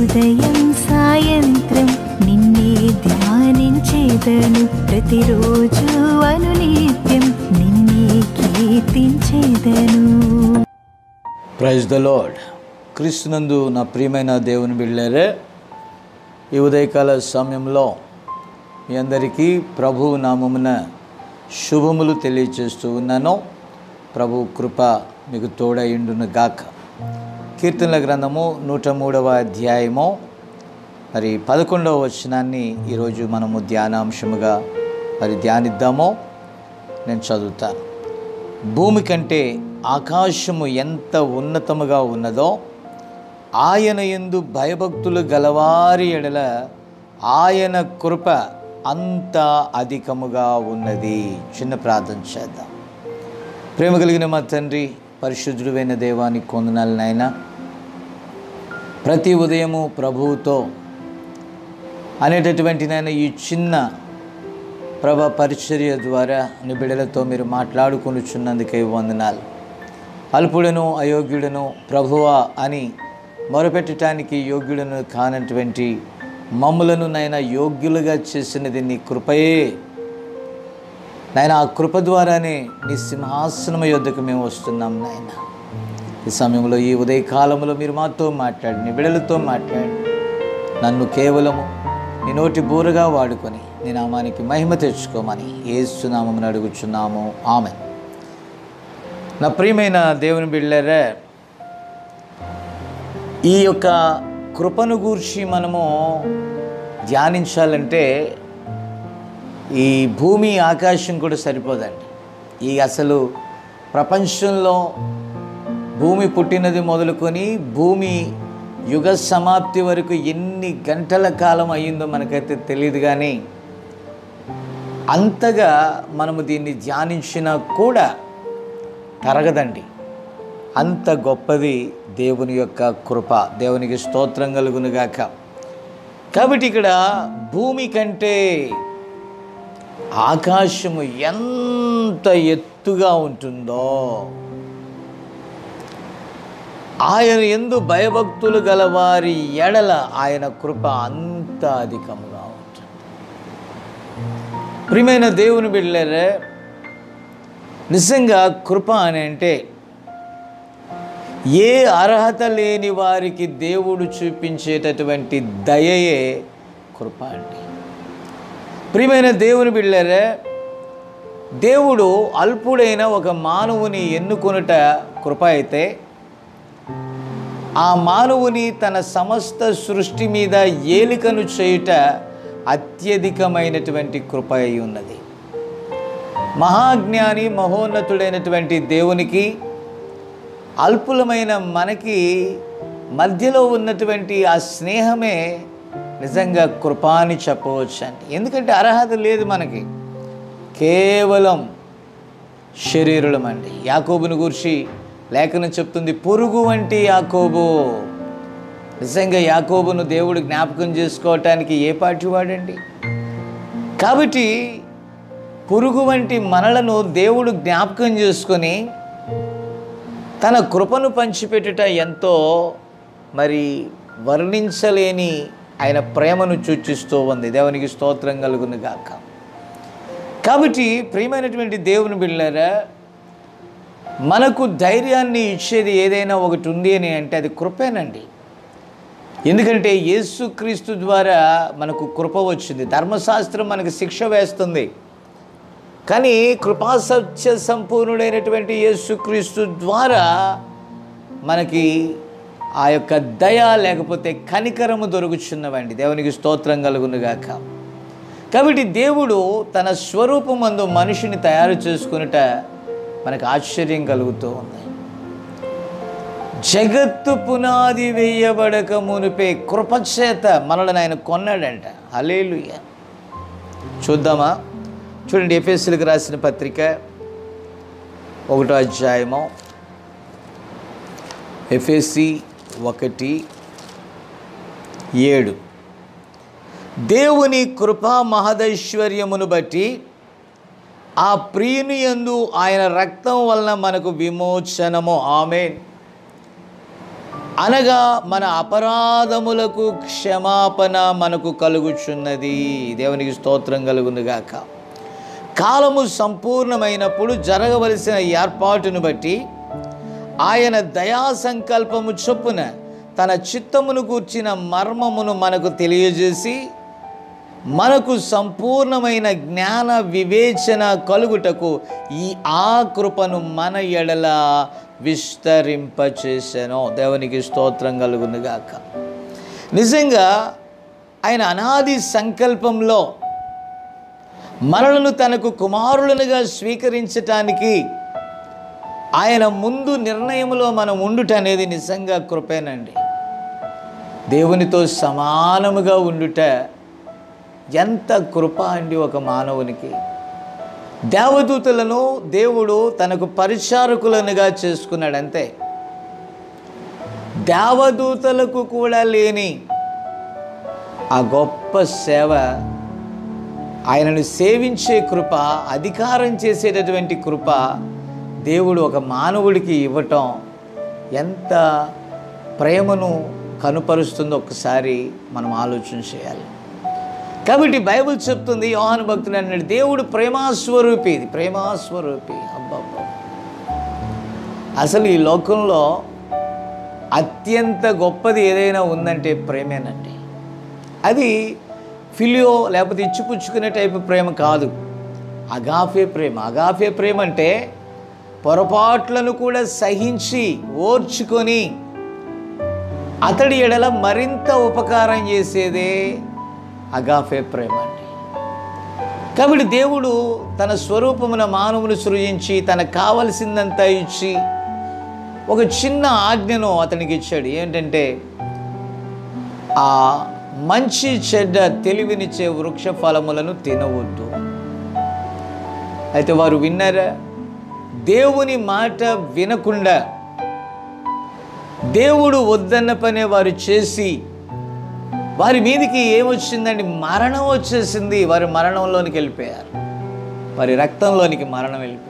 ఉదయం సాయంత్రం నిన్నే ధ్యానించేదను ప్రతిరోజు అనునిత్యం నిన్నే కీర్తించేదను ప్రైజ్ ద లార్డ్ క్రీస్తునందు నా ప్రియమైన దేవుని బిళ్ళారే ఈ ఉదయకాల సమయంలో మీ అందరికీ ప్రభు నామమున శుభములు తెలియచేస్తూ ఉన్నాను ప్రభు కృప మీకు తోడయిండును గాక కీర్తనల గ్రంథము నూట మూడవ అధ్యాయము మరి పదకొండవ వచనాన్ని ఈరోజు మనము ధ్యానాంశముగా మరి ధ్యానిద్దాము నేను చదువుతాను భూమి కంటే ఆకాశము ఎంత ఉన్నతముగా ఉన్నదో ఆయన ఎందు భయభక్తులు గలవారి ఎడల ఆయన కృప అంత అధికముగా ఉన్నది చిన్న ప్రార్థన చేద్దాం ప్రేమ కలిగిన మా తండ్రి పరిశుద్ధుడైన దేవానికి కొందనాలు నాయన ప్రతి ఉదయము ప్రభువుతో అనేటటువంటి నాయన ఈ చిన్న ప్రభ పరిచర్య ద్వారా నీ బిడ్డలతో మీరు మాట్లాడుకొనుచున్నందుకే వందనాలు అల్పుడను అయోగ్యుడను ప్రభువా అని మొరపెట్టడానికి యోగ్యుడను కానటువంటి మమ్ములను నాయన యోగ్యులుగా చేసినది నీ కృపయే నాయన ఆ కృప ద్వారానే నీ సింహాసనం యొద్దకు మేము వస్తున్నాం నాయన ఈ సమయంలో ఈ ఉదయ కాలంలో మీరు మాతో మాట్లాడి నీ బిడలతో మాట్లాడి నన్ను కేవలము నీ నోటి బూరగా వాడుకొని నీ నామానికి మహిమ తెచ్చుకోమని ఏసునామని అడుగుచున్నాము ఆమె నా ప్రియమైన దేవుని బిళ్ళరే ఈ యొక్క కృపను గూర్చి మనము ధ్యానించాలంటే ఈ భూమి ఆకాశం కూడా సరిపోదండి ఈ అసలు ప్రపంచంలో భూమి పుట్టినది మొదలుకొని భూమి యుగ సమాప్తి వరకు ఎన్ని గంటల కాలం అయ్యిందో మనకైతే తెలియదు కానీ అంతగా మనము దీన్ని ధ్యానించినా కూడా తరగదండి అంత గొప్పది దేవుని యొక్క కృప దేవునికి స్తోత్రం కలుగునుగాక కాబట్టి ఇక్కడ భూమి కంటే ఆకాశము ఎంత ఎత్తుగా ఉంటుందో ఆయన ఎందు భయభక్తులు గల వారి ఎడల ఆయన కృప అంత అధికముగా ఉంటుంది ప్రియమైన దేవుని బిడ్డలరే నిజంగా కృప అని అంటే ఏ అర్హత లేని వారికి దేవుడు చూపించేటటువంటి దయయే కృప అండి ప్రియమైన దేవుని బిళ్ళరే దేవుడు అల్పుడైన ఒక మానవుని ఎన్నుకొనుట కృప అయితే ఆ మానవుని తన సమస్త సృష్టి మీద ఏలికను చేయుట అత్యధికమైనటువంటి కృప అయి ఉన్నది మహాజ్ఞాని మహోన్నతుడైనటువంటి దేవునికి అల్పులమైన మనకి మధ్యలో ఉన్నటువంటి ఆ స్నేహమే నిజంగా కృప అని చెప్పవచ్చు అండి ఎందుకంటే అర్హత లేదు మనకి కేవలం శరీరులం అండి యాకోబుని గురించి లేఖనం చెప్తుంది పురుగు వంటి యాకోబు నిజంగా యాకోబును దేవుడు జ్ఞాపకం చేసుకోవటానికి ఏ పాటి వాడండి కాబట్టి పురుగు వంటి మనలను దేవుడు జ్ఞాపకం చేసుకొని తన కృపను పంచిపెట్టుట ఎంతో మరి వర్ణించలేని ఆయన ప్రేమను సూచిస్తూ ఉంది దేవునికి స్తోత్రం కలుగును గాక కాబట్టి ప్రియమైనటువంటి దేవుని బిళ్ళారా మనకు ధైర్యాన్ని ఇచ్చేది ఏదైనా ఒకటి ఉంది అని అంటే అది కృపేనండి ఎందుకంటే యేసుక్రీస్తు ద్వారా మనకు కృప వచ్చింది ధర్మశాస్త్రం మనకు శిక్ష వేస్తుంది కానీ కృపాసత్య సంపూర్ణుడైనటువంటి యేసుక్రీస్తు ద్వారా మనకి ఆ యొక్క దయ లేకపోతే కనికరము దొరుకుచున్నవండి దేవునికి స్తోత్రం కలుగునుగాక కాబట్టి దేవుడు తన స్వరూపమందు మనిషిని తయారు చేసుకునుట మనకు ఆశ్చర్యం కలుగుతూ ఉంది జగత్తు పునాది వేయబడక మునిపే కృపచేత మనల్ని ఆయన కొన్నాడంట హలేలుయ్య చూద్దామా చూడండి ఎఫ్ఎస్సీలకు రాసిన పత్రిక ఒకటో అధ్యాయము ఎఫ్ఎస్సి ఒకటి ఏడు దేవుని కృపా మహదైశ్వర్యమును బట్టి ఆ ప్రియుని యందు ఆయన రక్తం వలన మనకు విమోచనము ఆమె అనగా మన అపరాధములకు క్షమాపణ మనకు కలుగుచున్నది దేవునికి స్తోత్రం కలుగునుగాక కాలము సంపూర్ణమైనప్పుడు జరగవలసిన ఏర్పాటును బట్టి ఆయన దయా సంకల్పము చొప్పున తన చిత్తమును కూర్చిన మర్మమును మనకు తెలియజేసి మనకు సంపూర్ణమైన జ్ఞాన వివేచన కలుగుటకు ఈ ఆ కృపను మన ఎడల విస్తరింపచేసాను దేవునికి స్తోత్రం కలుగునుగాక నిజంగా ఆయన అనాది సంకల్పంలో మనలను తనకు కుమారులనుగా స్వీకరించటానికి ఆయన ముందు నిర్ణయంలో మనం ఉండుట అనేది నిజంగా కృపేనండి దేవునితో సమానముగా ఉండుట ఎంత కృప అండి ఒక మానవునికి దేవదూతలను దేవుడు తనకు పరిచారకులనుగా చేసుకున్నాడు అంతే దేవదూతలకు కూడా లేని ఆ గొప్ప సేవ ఆయనను సేవించే కృప అధికారం చేసేటటువంటి కృప దేవుడు ఒక మానవుడికి ఇవ్వటం ఎంత ప్రేమను కనుపరుస్తుందో ఒకసారి మనం ఆలోచన చేయాలి కాబట్టి బైబిల్ చెప్తుంది యోహాను భక్తుడు అన్నాడు దేవుడు ప్రేమాస్వరూపి ఇది ప్రేమాస్వరూపి అబ్బబ్బా అసలు ఈ లోకంలో అత్యంత గొప్పది ఏదైనా ఉందంటే ప్రేమేనండి అది ఫిలియో లేకపోతే ఇచ్చిపుచ్చుకునే టైపు ప్రేమ కాదు అగాఫే ప్రేమ అగాఫే ప్రేమ అంటే పొరపాట్లను కూడా సహించి ఓర్చుకొని అతడి ఎడల మరింత ఉపకారం చేసేదే అగాఫే ప్రేమ అండి కాబట్టి దేవుడు తన స్వరూపమున మానవుని సృజించి తనకు కావలసిందంతా ఇచ్చి ఒక చిన్న ఆజ్ఞను అతనికి ఇచ్చాడు ఏంటంటే ఆ మంచి చెడ్డ తెలివినిచ్చే వృక్ష ఫలములను తినవద్దు అయితే వారు విన్నారా దేవుని మాట వినకుండా దేవుడు వద్దన్న పనే వారు చేసి వారి మీదికి ఏమొచ్చిందండి మరణం వచ్చేసింది వారి మరణంలోనికి వెళ్ళిపోయారు వారి రక్తంలోనికి మరణం వెళ్ళిపోయారు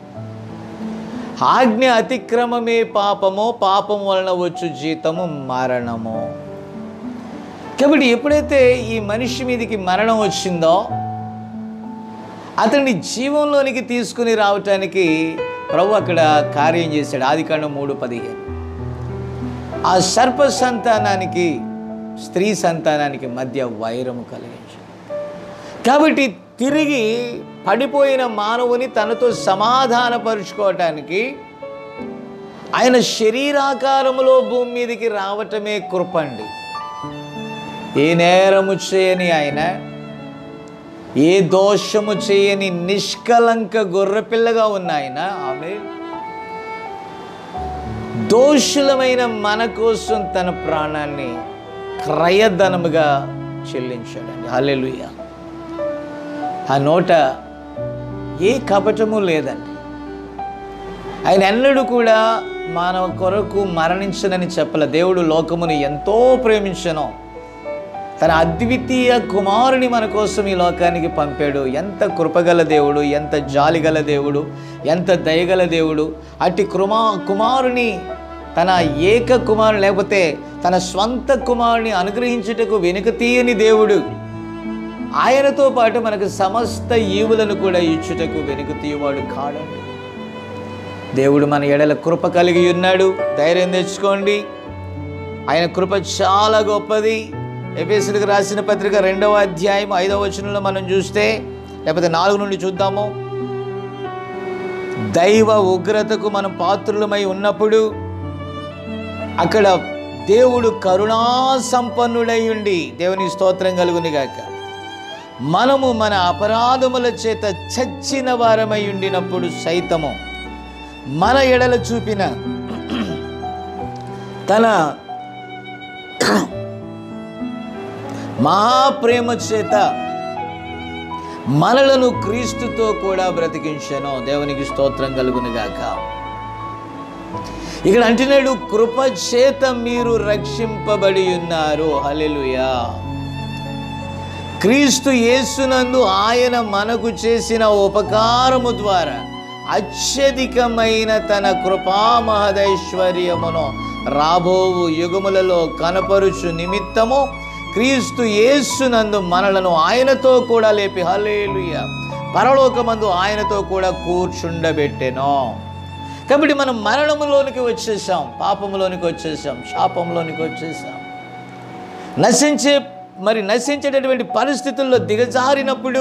ఆజ్ఞ అతిక్రమమే పాపమో పాపం వలన వచ్చు జీతము మరణము కాబట్టి ఎప్పుడైతే ఈ మనిషి మీదకి మరణం వచ్చిందో అతన్ని జీవంలోనికి తీసుకుని రావటానికి ప్రభు అక్కడ కార్యం చేశాడు ఆదికాండం మూడు పదిహేను ఆ సర్ప సంతానానికి స్త్రీ సంతానానికి మధ్య వైరము కలిగించాడు కాబట్టి తిరిగి పడిపోయిన మానవుని తనతో సమాధానపరుచుకోవటానికి ఆయన శరీరాకారములో భూమి మీదకి రావటమే కృపండి ఏ నేరము చేయని ఆయన ఏ దోషము చేయని నిష్కలంక గొర్రెపిల్లగా ఉన్న ఆయన ఆమె దోషులమైన మన కోసం తన ప్రాణాన్ని క్రయధనముగా చెల్లించాడండి హల్లెలూయ ఆ నోట ఏ కపటము లేదండి ఆయన ఎన్నడూ కూడా మానవ కొరకు మరణించనని చెప్పలే దేవుడు లోకముని ఎంతో ప్రేమించను తన అద్వితీయ కుమారుని మన కోసం ఈ లోకానికి పంపాడు ఎంత కృపగల దేవుడు ఎంత జాలిగల దేవుడు ఎంత దయగల దేవుడు అట్టి కృమా కుమారుని తన ఏక కుమారుని లేకపోతే తన స్వంత కుమారుని అనుగ్రహించుటకు వెనుక తీయని దేవుడు ఆయనతో పాటు మనకు సమస్త ఈవులను కూడా ఇచ్చుటకు వెనుక తీయవాడు కాడండి దేవుడు మన ఎడల కృప కలిగి ఉన్నాడు ధైర్యం తెచ్చుకోండి ఆయన కృప చాలా గొప్పది ఎఫెసులకు రాసిన పత్రిక రెండవ అధ్యాయం ఐదవ వచనంలో మనం చూస్తే లేకపోతే నాలుగు నుండి చూద్దాము దైవ ఉగ్రతకు మనం పాత్రులమై ఉన్నప్పుడు అక్కడ దేవుడు కరుణా సంపన్నుడై ఉండి దేవుని స్తోత్రం కలుగుని గాక మనము మన అపరాధముల చేత చచ్చిన వారమై ఉండినప్పుడు సైతము మన ఎడల చూపిన తన మహాప్రేమ చేత మనలను క్రీస్తుతో కూడా బ్రతికించాను దేవునికి స్తోత్రం కలుగునుగాక ఇక్కడ అంటున్నాడు కృప చేత మీరు రక్షింపబడి ఉన్నారు హల్లెలూయా క్రీస్తు యేసునందు ఆయన మనకు చేసిన ఉపకారము ద్వారా అత్యధికమైన తన కృపా మహదైశ్వర్యమును రాబోవు యుగములలో కనపరుచు నిమిత్తము క్రీస్తు యేసునందు మనలను ఆయనతో కూడా లేపి హలేలుయ పరలోకమందు ఆయనతో కూడా కూర్చుండబెట్టెను కాబట్టి మనం మరణములోనికి వచ్చేసాం పాపములోనికి వచ్చేసాం శాపంలోనికి వచ్చేసాం నశించే మరి నశించేటటువంటి పరిస్థితుల్లో దిగజారినప్పుడు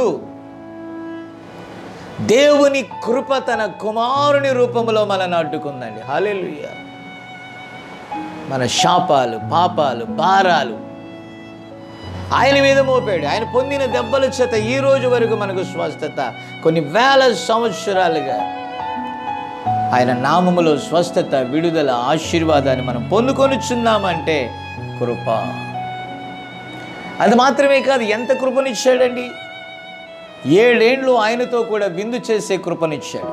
దేవుని కృప తన కుమారుని రూపంలో మనల్ని అడ్డుకుందండి హాలేలుయ్య మన శాపాలు పాపాలు భారాలు ఆయన మీద మోపాడు ఆయన పొందిన దెబ్బల చేత ఈ రోజు వరకు మనకు స్వస్థత కొన్ని వేల సంవత్సరాలుగా ఆయన నామములో స్వస్థత విడుదల ఆశీర్వాదాన్ని మనం పొందుకొనిచున్నామంటే కృప అది మాత్రమే కాదు ఎంత కృపనిచ్చాడండి ఏడేండ్లు ఆయనతో కూడా విందు చేసే కృపనిచ్చాడు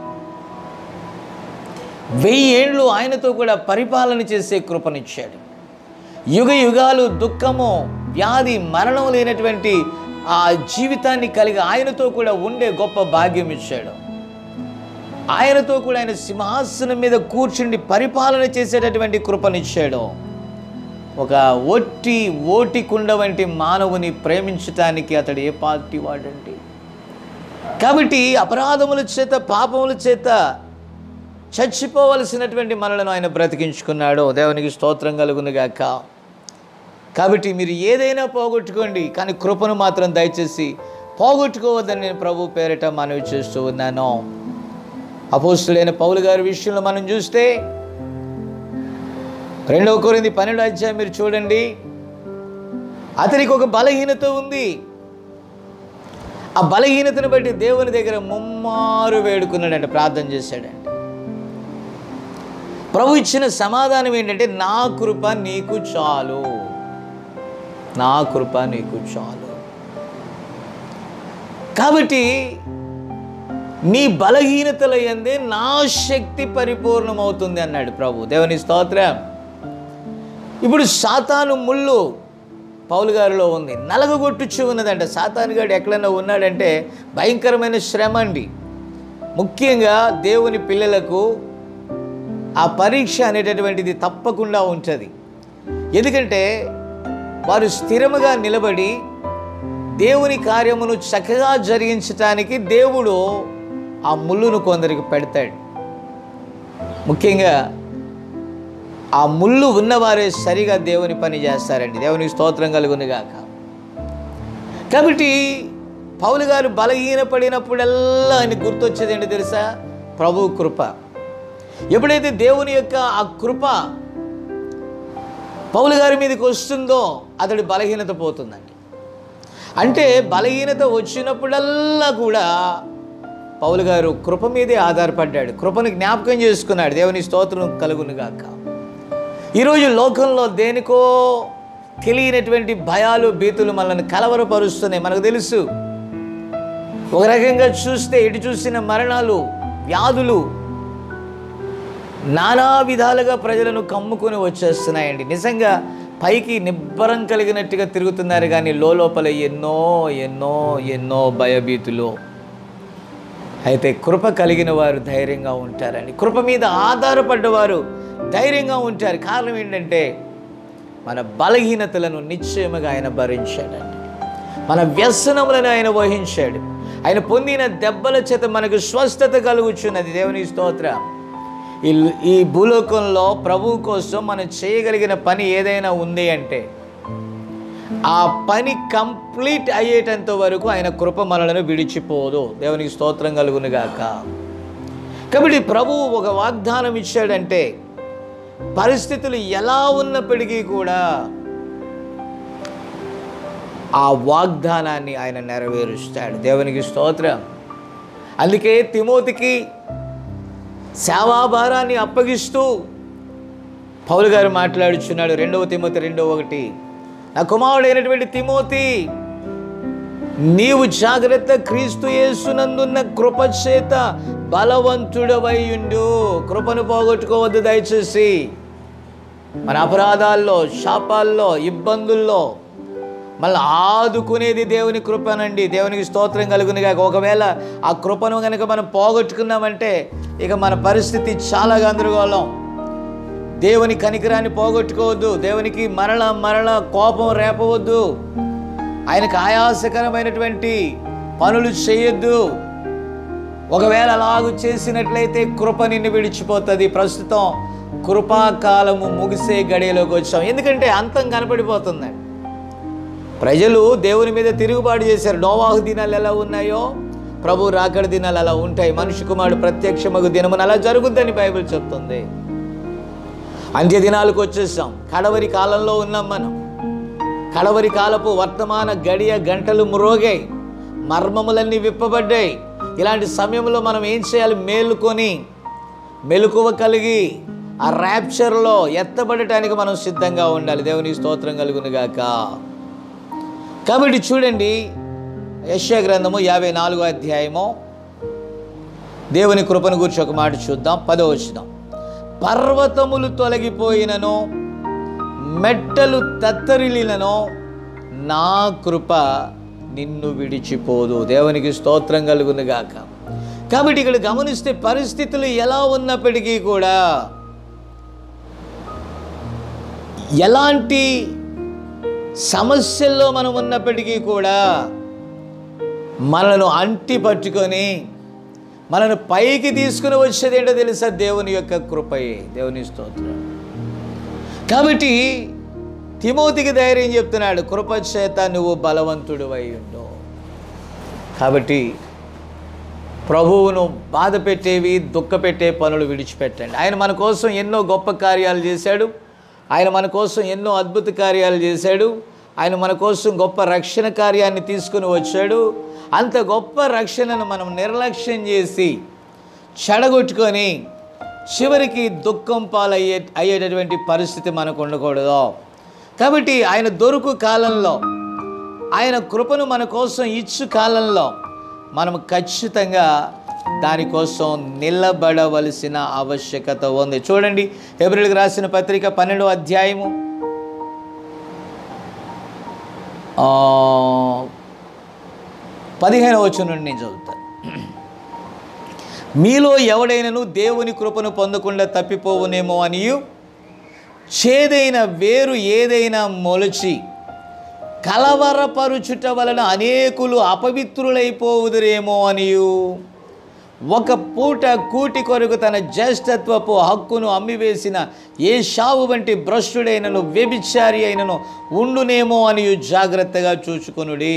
వెయ్యి ఏండ్లు ఆయనతో కూడా పరిపాలన చేసే కృపనిచ్చాడు యుగ యుగాలు దుఃఖము వ్యాధి మరణం లేనటువంటి ఆ జీవితాన్ని కలిగి ఆయనతో కూడా ఉండే గొప్ప భాగ్యం ఇచ్చాడు ఆయనతో కూడా ఆయన సింహాసనం మీద కూర్చుండి పరిపాలన చేసేటటువంటి కృపనిచ్చాడు ఒక ఒట్టి ఓటి కుండ వంటి మానవుని ప్రేమించటానికి అతడు ఏ పార్టీ వాడండి కాబట్టి అపరాధముల చేత పాపముల చేత చచ్చిపోవలసినటువంటి మనలను ఆయన బ్రతికించుకున్నాడు దేవునికి స్తోత్రం కలుగునుగాక కాబట్టి మీరు ఏదైనా పోగొట్టుకోండి కానీ కృపను మాత్రం దయచేసి పోగొట్టుకోవద్దని నేను ప్రభు పేరిట మనవి చేస్తూ ఉన్నాను అపోస్తులైన పౌలు గారి విషయంలో మనం చూస్తే రెండవ కొరింది పన్నెండు అధ్యాయం మీరు చూడండి అతనికి ఒక బలహీనత ఉంది ఆ బలహీనతను బట్టి దేవుని దగ్గర ముమ్మారు వేడుకున్నాడంట ప్రార్థన చేశాడంట ప్రభు ఇచ్చిన సమాధానం ఏంటంటే నా కృప నీకు చాలు నా కృప నీకు చాలు కాబట్టి నీ బలహీనతల ఎందే నా శక్తి పరిపూర్ణమవుతుంది అన్నాడు ప్రభు దేవుని స్తోత్రం ఇప్పుడు సాతాను ముళ్ళు పౌలు గారిలో ఉంది నలగగొట్టుచు ఉన్నదంట సాతాను గారు ఎక్కడైనా ఉన్నాడంటే భయంకరమైన శ్రమ అండి ముఖ్యంగా దేవుని పిల్లలకు ఆ పరీక్ష అనేటటువంటిది తప్పకుండా ఉంటుంది ఎందుకంటే వారు స్థిరముగా నిలబడి దేవుని కార్యమును చక్కగా జరిగించటానికి దేవుడు ఆ ముళ్ళును కొందరికి పెడతాడు ముఖ్యంగా ఆ ముళ్ళు ఉన్నవారే సరిగా దేవుని పని చేస్తారండి దేవునికి స్తోత్రం కలుగునుగాక కాబట్టి పౌలు గారు బలహీనపడినప్పుడల్లా ఆయన గుర్తొచ్చేది ఏంటి తెలుసా ప్రభు కృప ఎప్పుడైతే దేవుని యొక్క ఆ కృప పౌలు గారి మీదకి వస్తుందో అతడి బలహీనత పోతుందండి అంటే బలహీనత వచ్చినప్పుడల్లా కూడా పౌలు గారు కృప మీదే ఆధారపడ్డాడు కృపను జ్ఞాపకం చేసుకున్నాడు దేవుని స్తోత్రం కలుగునుగాక ఈరోజు లోకంలో దేనికో తెలియనటువంటి భయాలు భీతులు మనల్ని కలవరపరుస్తున్నాయి మనకు తెలుసు ఒక రకంగా చూస్తే ఎటు చూసిన మరణాలు వ్యాధులు నానా విధాలుగా ప్రజలను కమ్ముకొని వచ్చేస్తున్నాయండి నిజంగా పైకి నిబ్బరం కలిగినట్టుగా తిరుగుతున్నారు కానీ లోపల ఎన్నో ఎన్నో ఎన్నో భయభీతులు అయితే కృప కలిగిన వారు ధైర్యంగా ఉంటారండి కృప మీద ఆధారపడ్డవారు ధైర్యంగా ఉంటారు కారణం ఏంటంటే మన బలహీనతలను నిశ్చయముగా ఆయన భరించాడండి మన వ్యసనములను ఆయన వహించాడు ఆయన పొందిన దెబ్బల చేత మనకు స్వస్థత కలుగుచున్నది దేవుని స్తోత్రం ఈ ఈ భూలోకంలో ప్రభువు కోసం మనం చేయగలిగిన పని ఏదైనా ఉంది అంటే ఆ పని కంప్లీట్ అయ్యేటంత వరకు ఆయన కృప మనలను విడిచిపోదు దేవునికి స్తోత్రం కలుగునుగాక కాబట్టి ప్రభువు ఒక వాగ్దానం ఇచ్చాడంటే పరిస్థితులు ఎలా ఉన్నప్పటికీ కూడా ఆ వాగ్దానాన్ని ఆయన నెరవేరుస్తాడు దేవునికి స్తోత్రం అందుకే తిమోతికి సేవాభారాన్ని అప్పగిస్తూ పౌలు గారు మాట్లాడుచున్నాడు రెండవ తిమోతి రెండవ ఒకటి నా కుమారుడైనటువంటి తిమోతి నీవు జాగ్రత్త క్రీస్తు యేసునందున్న కృప చేత బలవంతుడవై ఉండు కృపను పోగొట్టుకోవద్దు దయచేసి మన అపరాధాల్లో శాపాల్లో ఇబ్బందుల్లో మళ్ళీ ఆదుకునేది దేవుని కృపనండి దేవునికి స్తోత్రం కలుగుని కాక ఒకవేళ ఆ కృపను కనుక మనం పోగొట్టుకున్నామంటే ఇక మన పరిస్థితి చాలా గందరగోళం దేవుని కనికరాన్ని పోగొట్టుకోవద్దు దేవునికి మరల మరల కోపం రేపవద్దు ఆయనకు ఆయాసకరమైనటువంటి పనులు చేయొద్దు ఒకవేళ అలాగు చేసినట్లయితే కృప నిన్ను విడిచిపోతుంది ప్రస్తుతం కృపాకాలము ముగిసే గడియలోకి వచ్చాం ఎందుకంటే అంతం కనపడిపోతుంది ప్రజలు దేవుని మీద తిరుగుబాటు చేశారు నోవాహు దినాలు ఎలా ఉన్నాయో ప్రభు రాకడ దినాలు అలా ఉంటాయి మనిషి కుమారుడు ప్రత్యక్షమగు దినమున అలా జరుగుద్దని బైబిల్ చెప్తుంది అంత్య దినాలకు వచ్చేసాం కడవరి కాలంలో ఉన్నాం మనం కడవరి కాలపు వర్తమాన గడియ గంటలు మ్రోగాయి మర్మములన్నీ విప్పబడ్డాయి ఇలాంటి సమయంలో మనం ఏం చేయాలి మేలుకొని మెలకువ కలిగి ఆ ర్యాప్చర్లో ఎత్తబడటానికి మనం సిద్ధంగా ఉండాలి దేవుని స్తోత్రం కలుగును గాక కాబట్టి చూడండి యశ్యా గ్రంథము యాభై నాలుగో అధ్యాయము దేవుని కృపను గురించి ఒక మాట చూద్దాం పదో వచ్చిదాం పర్వతములు తొలగిపోయినను మెట్టలు తత్తరిలినను నా కృప నిన్ను విడిచిపోదు దేవునికి స్తోత్రం కలుగును గాక కాబట్టి ఇక్కడ గమనిస్తే పరిస్థితులు ఎలా ఉన్నప్పటికీ కూడా ఎలాంటి సమస్యల్లో మనం ఉన్నప్పటికీ కూడా మనను అంటి పట్టుకొని మనను పైకి తీసుకుని వచ్చేది ఏంటో తెలుసా దేవుని యొక్క కృపయే దేవుని స్తోత్రం కాబట్టి తిమోతికి ధైర్యం చెప్తున్నాడు కృప చేత నువ్వు బలవంతుడు అయి ఉండు కాబట్టి ప్రభువును బాధ పెట్టేవి దుఃఖ పెట్టే పనులు విడిచిపెట్టండి ఆయన మన కోసం ఎన్నో గొప్ప కార్యాలు చేశాడు ఆయన మన కోసం ఎన్నో అద్భుత కార్యాలు చేశాడు ఆయన మన కోసం గొప్ప రక్షణ కార్యాన్ని తీసుకుని వచ్చాడు అంత గొప్ప రక్షణను మనం నిర్లక్ష్యం చేసి చెడగొట్టుకొని చివరికి దుఃఖం పాలయ్యే అయ్యేటటువంటి పరిస్థితి మనకు ఉండకూడదు కాబట్టి ఆయన దొరుకు కాలంలో ఆయన కృపను మన కోసం ఇచ్చు కాలంలో మనం ఖచ్చితంగా దానికోసం నిలబడవలసిన ఆవశ్యకత ఉంది చూడండి ఏప్రిల్కి రాసిన పత్రిక పన్నెండో అధ్యాయము ఆ, పదిహేను వచ్చి నుండి నేను చదువుతాను మీలో ఎవడైనను దేవుని కృపను పొందకుండా తప్పిపోవునేమో అనియు చేదైన వేరు ఏదైనా మొలచి కలవరపరుచుట వలన అనేకులు అపవిత్రులైపోవుదురేమో అనియు ఒక పూట కూటి కొరకు తన జ్యేష్ఠత్వపు హక్కును అమ్మివేసిన ఏ షావు వంటి భ్రష్టుడైనను వ్యభిచారి అయినను ఉండునేమో అనియు జాగ్రత్తగా చూచుకొనుడి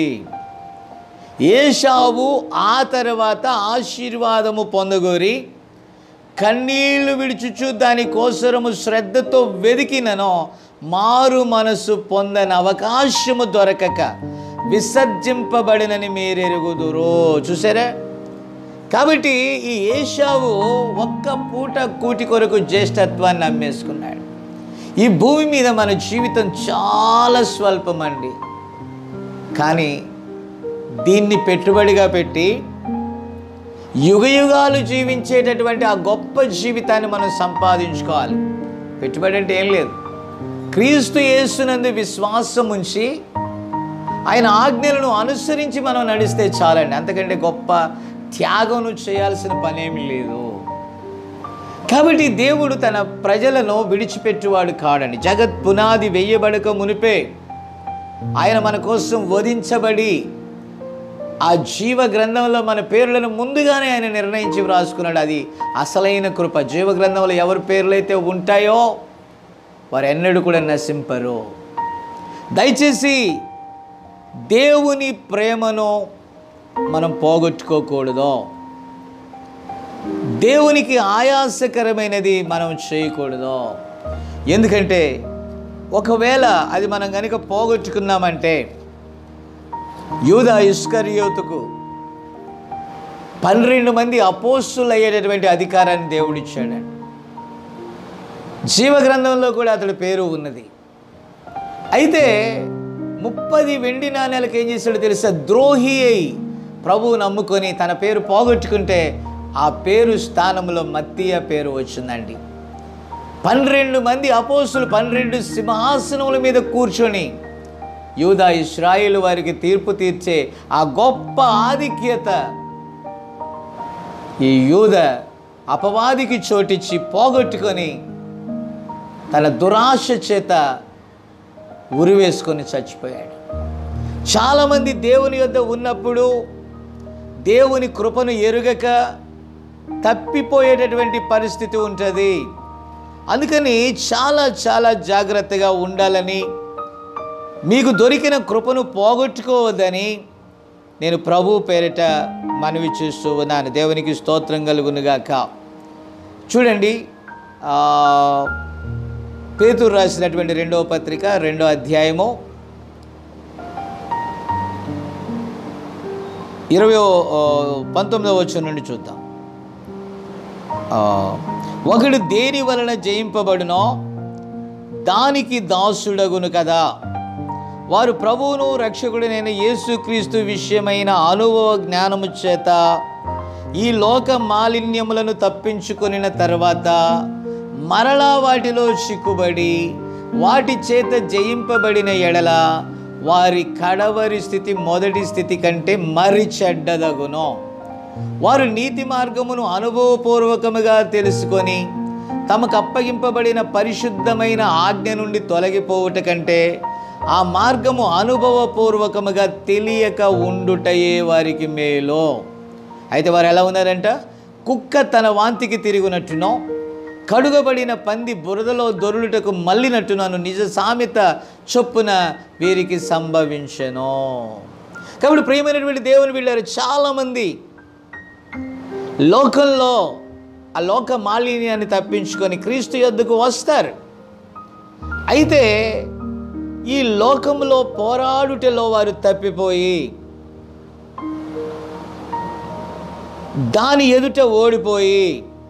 ఏషావు ఆ తర్వాత ఆశీర్వాదము పొందగోరి కన్నీళ్లు విడిచుచు దాని కోసరము శ్రద్ధతో వెదికినను మారు మనసు పొందని అవకాశము దొరకక విసర్జింపబడినని మీరెరుగుదురు చూసారా కాబట్టి ఈ ఏషావు ఒక్క పూట కూటి కొరకు జ్యేష్ఠత్వాన్ని అమ్మేసుకున్నాడు ఈ భూమి మీద మన జీవితం చాలా స్వల్పమండి కానీ దీన్ని పెట్టుబడిగా పెట్టి యుగ యుగాలు జీవించేటటువంటి ఆ గొప్ప జీవితాన్ని మనం సంపాదించుకోవాలి పెట్టుబడి అంటే ఏం లేదు క్రీస్తు యేసునందు విశ్వాసం ఉంచి ఆయన ఆజ్ఞలను అనుసరించి మనం నడిస్తే చాలండి అంతకంటే గొప్ప త్యాగం చేయాల్సిన పనేమి లేదు కాబట్టి దేవుడు తన ప్రజలను విడిచిపెట్టువాడు కాడండి జగత్ పునాది వెయ్యబడక మునిపే ఆయన మన కోసం వధించబడి ఆ జీవ గ్రంథంలో మన పేర్లను ముందుగానే ఆయన నిర్ణయించి వ్రాసుకున్నాడు అది అసలైన కృప జీవ గ్రంథంలో ఎవరి పేర్లైతే ఉంటాయో వారు ఎన్నడూ కూడా నశింపరు దయచేసి దేవుని ప్రేమను మనం పోగొట్టుకోకూడదు దేవునికి ఆయాసకరమైనది మనం చేయకూడదు ఎందుకంటే ఒకవేళ అది మనం కనుక పోగొట్టుకున్నామంటే యూదా ఇస్కరియోతుకు పన్నెండు మంది అపోస్తులు అయ్యేటటువంటి అధికారాన్ని దేవుడిచ్చాడండి జీవగ్రంథంలో కూడా అతడి పేరు ఉన్నది అయితే ముప్పది వెండి నాణ్యాలకు ఏం చేశాడో తెలుసా ద్రోహి అయి ప్రభువు నమ్ముకొని తన పేరు పోగొట్టుకుంటే ఆ పేరు స్థానంలో మత్తీయ పేరు వచ్చిందండి పన్నెండు మంది అపోస్తులు పన్నెండు సింహాసనముల మీద కూర్చొని యూదా ఇస్రాయేలు వారికి తీర్పు తీర్చే ఆ గొప్ప ఆధిక్యత ఈ యూద అపవాదికి చోటిచ్చి పోగొట్టుకొని తన దురాశ చేత ఉరివేసుకొని చచ్చిపోయాడు చాలామంది దేవుని యొద్ద ఉన్నప్పుడు దేవుని కృపను ఎరుగక తప్పిపోయేటటువంటి పరిస్థితి ఉంటుంది అందుకని చాలా చాలా జాగ్రత్తగా ఉండాలని మీకు దొరికిన కృపను పోగొట్టుకోవద్దని నేను ప్రభు పేరిట మనవి చేస్తూ ఉన్నాను దేవునికి స్తోత్రం కలుగునుగాక చూడండి ఆ, పేతురు రాసినటువంటి రెండవ పత్రిక రెండో అధ్యాయము ఇరవై పంతొమ్మిదవ వచ్చిన నుండి చూద్దాం ఆ, ఒకడు దేని వలన జయింపబడునో దానికి దాసుడగును కదా వారు ప్రభువును రక్షకుడినైన యేసుక్రీస్తు విషయమైన అనుభవ జ్ఞానము చేత ఈ లోక మాలిన్యములను తప్పించుకొనిన తర్వాత మరలా వాటిలో చిక్కుబడి వాటి చేత జయింపబడిన ఎడల వారి కడవరి స్థితి మొదటి స్థితి కంటే మరి చెడ్డదగును వారు నీతి మార్గమును అనుభవపూర్వకముగా తెలుసుకొని తమకు అప్పగింపబడిన పరిశుద్ధమైన ఆజ్ఞ నుండి తొలగిపోవుట కంటే ఆ మార్గము అనుభవపూర్వకముగా తెలియక ఉండుటయే వారికి మేలో అయితే వారు ఎలా ఉన్నారంట కుక్క తన వాంతికి తిరుగునట్టునో కడుగబడిన పంది బురదలో దొరులుటకు మళ్ళినట్టునను నిజ సామెత చొప్పున వీరికి సంభవించెను కాబట్టి ప్రియమైనటువంటి దేవుని వీళ్ళారు చాలామంది లోకంలో ఆ లోక మాలిన్యాన్ని తప్పించుకొని క్రీస్తు యొద్దకు వస్తారు అయితే ఈ లోకంలో పోరాడుటలో వారు తప్పిపోయి దాని ఎదుట ఓడిపోయి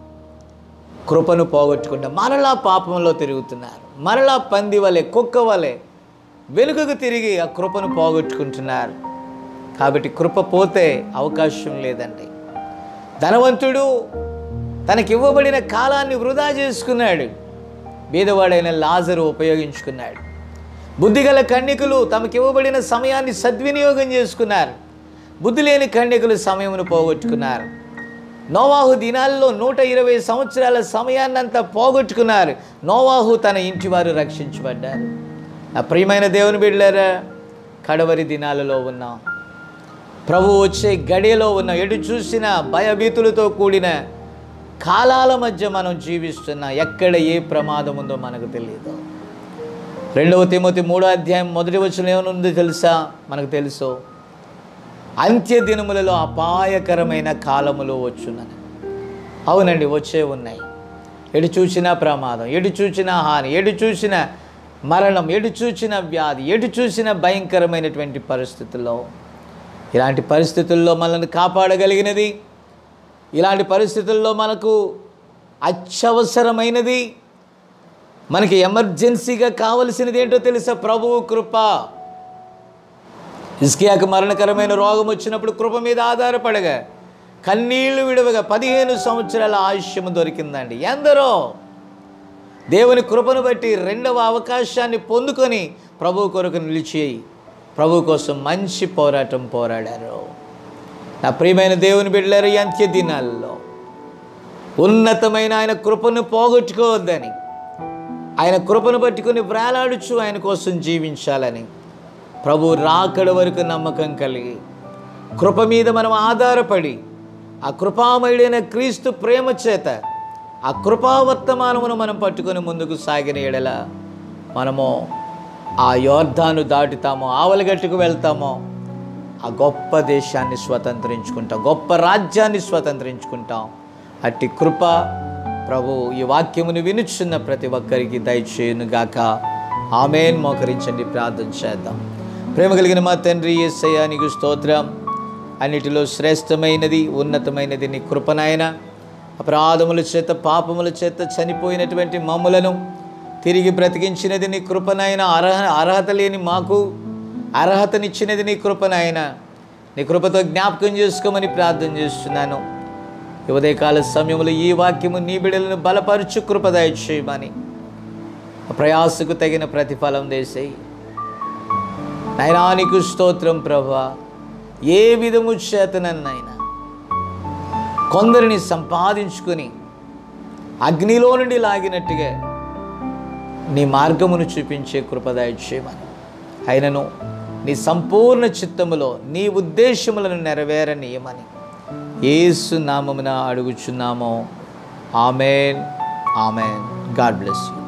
కృపను పోగొట్టుకుంటారు మరలా పాపంలో తిరుగుతున్నారు మరలా పంది వలె కుక్క వలె వెనుకకు తిరిగి ఆ కృపను పోగొట్టుకుంటున్నారు కాబట్టి కృప పోతే అవకాశం లేదండి ధనవంతుడు తనకివ్వబడిన కాలాన్ని వృధా చేసుకున్నాడు బీదవాడైన లాజరు ఉపయోగించుకున్నాడు బుద్ధిగల కన్యకులు తమకివ్వబడిన సమయాన్ని సద్వినియోగం చేసుకున్నారు బుద్ధి లేని కన్యకులు సమయమును పోగొట్టుకున్నారు నోవాహు దినాల్లో నూట ఇరవై సంవత్సరాల సమయాన్నంతా పోగొట్టుకున్నారు నోవాహు తన ఇంటి వారు రక్షించబడ్డారు నా ప్రియమైన దేవుని బిడ్డారా కడవరి దినాలలో ఉన్నాం ప్రభు వచ్చే గడియలో ఉన్న ఎటు చూసిన భయభీతులతో కూడిన కాలాల మధ్య మనం జీవిస్తున్నాం ఎక్కడ ఏ ప్రమాదం ఉందో మనకు తెలియదు రెండవ తిమోతి మూడో అధ్యాయం మొదటి వచ్చిన ఏమనుందో తెలుసా మనకు తెలుసు అంత్య దినములలో అపాయకరమైన కాలములు వచ్చునని అవునండి వచ్చే ఉన్నాయి ఎటు చూసినా ప్రమాదం ఎటు చూసినా హాని ఎటు చూసిన మరణం ఎటు చూసిన వ్యాధి ఎటు చూసిన భయంకరమైనటువంటి పరిస్థితుల్లో ఇలాంటి పరిస్థితుల్లో మనల్ని కాపాడగలిగినది ఇలాంటి పరిస్థితుల్లో మనకు అత్యవసరమైనది మనకి ఎమర్జెన్సీగా కావలసినది ఏంటో తెలుసా ప్రభువు కృప ఇస్కియాకు మరణకరమైన రోగం వచ్చినప్పుడు కృప మీద ఆధారపడగా కన్నీళ్లు విడవగా పదిహేను సంవత్సరాల ఆయుష్యము దొరికిందండి ఎందరో దేవుని కృపను బట్టి రెండవ అవకాశాన్ని పొందుకొని ప్రభు కొరకు నిలిచి ప్రభు కోసం మంచి పోరాటం పోరాడారు నా ప్రియమైన దేవుని బిడ్డలారు ఈ అంత్య దినాల్లో ఉన్నతమైన ఆయన కృపను పోగొట్టుకోవద్దని ఆయన కృపను పట్టుకుని వేలాడుచు ఆయన కోసం జీవించాలని ప్రభు రాకడ వరకు నమ్మకం కలిగి కృప మీద మనం ఆధారపడి ఆ కృపామయుడైన క్రీస్తు ప్రేమ చేత ఆ కృపావర్తమానమును మనం పట్టుకొని ముందుకు సాగిన ఎడల మనము ఆ యోర్ధాను దాటుతామో ఆవలగట్టుకు వెళ్తామో ఆ గొప్ప దేశాన్ని స్వతంత్రించుకుంటాం గొప్ప రాజ్యాన్ని స్వతంత్రించుకుంటాం అట్టి కృప ప్రభు ఈ వాక్యమును వినుచున్న ప్రతి ఒక్కరికి దయచేయును గాక ఆమెన్ మోకరించండి ప్రార్థన చేద్దాం ప్రేమ కలిగిన మా తండ్రి యేసయ్య నీకు స్తోత్రం అన్నిటిలో శ్రేష్టమైనది ఉన్నతమైనది నీ కృపనాయన అపరాధముల చేత పాపముల చేత చనిపోయినటువంటి మమ్ములను తిరిగి బ్రతికించినది నీ కృపనాయన అర్హ అర్హత లేని మాకు అర్హతనిచ్చినది నీ కృపనాయన నీ కృపతో జ్ఞాపకం చేసుకోమని ప్రార్థన చేస్తున్నాను ఈ ఉదయకాల సమయంలో ఈ వాక్యము నీ బిడలను బలపరచు కృప దయచేయమని ఆ ప్రయాసకు తగిన ప్రతిఫలం దేశాయి నైనానికి స్తోత్రం ప్రభా ఏ విధము చేతనన్నైనా కొందరిని సంపాదించుకొని అగ్నిలో నుండి లాగినట్టుగా నీ మార్గమును చూపించే కృపదాయ చేయమని అయినను నీ సంపూర్ణ చిత్తములో నీ ఉద్దేశములను నెరవేరనీయమని యేసు నామమున అడుగుచున్నాము amen amen God bless you